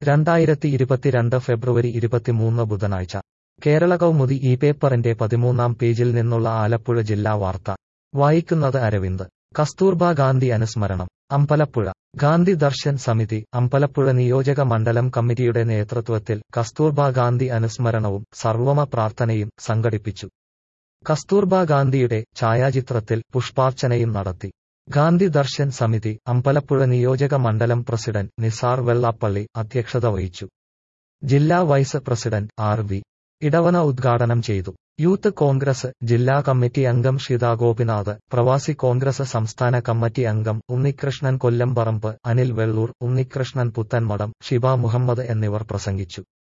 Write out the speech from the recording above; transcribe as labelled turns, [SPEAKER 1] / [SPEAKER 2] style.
[SPEAKER 1] രണ്ടായിരത്തി ഇരുപത്തിരണ്ട് ഫെബ്രുവരി ഇരുപത്തിമൂന്ന് ബുധനാഴ്ച കേരള കൗമുദി ഈ പേപ്പറിന്റെ പതിമൂന്നാം പേജിൽ നിന്നുള്ള ആലപ്പുഴ ജില്ലാ വാർത്ത വായിക്കുന്നത് അരവിന്ദ് കസ്തൂർബ ഗാന്ധി അനുസ്മരണം അമ്പലപ്പുഴ ഗാന്ധി ദർശൻ സമിതി അമ്പലപ്പുഴ നിയോജക മണ്ഡലം കമ്മിറ്റിയുടെ നേതൃത്വത്തിൽ കസ്തൂർബ ഗാന്ധി അനുസ്മരണവും സർവമ പ്രാർത്ഥനയും സംഘടിപ്പിച്ചു കസ്തൂർബ ഗാന്ധിയുടെ ഛായാചിത്രത്തിൽ പുഷ്പാർച്ചനയും നടത്തി ഗാന്ധി ദർശൻ സമിതി അമ്പലപ്പുഴ നിയോജക മണ്ഡലം പ്രസിഡന്റ് നിസാർ വെള്ളാപ്പള്ളി അധ്യക്ഷത വഹിച്ചു ജില്ലാ vice president R V Edavana ഉദ്ഘാടനം ചെയ്തു യൂത്ത് കോൺഗ്രസ് ജില്ലാ കമ്മിറ്റി അംഗം ഷിത ഗോപിനാഥ് പ്രവാസി കോൺഗ്രസ് സംസ്ഥാന കമ്മിറ്റി അംഗം ഉണ്ണികൃഷ്ണൻ കൊല്ലംപറമ്പ് അനിൽ വെള്ളൂർ ഉണ്ണികൃഷ്ണൻ പുത്തൻമടം ഷിബ മുഹമ്മദ് എന്നിവർ പ്രസംഗിച്ചു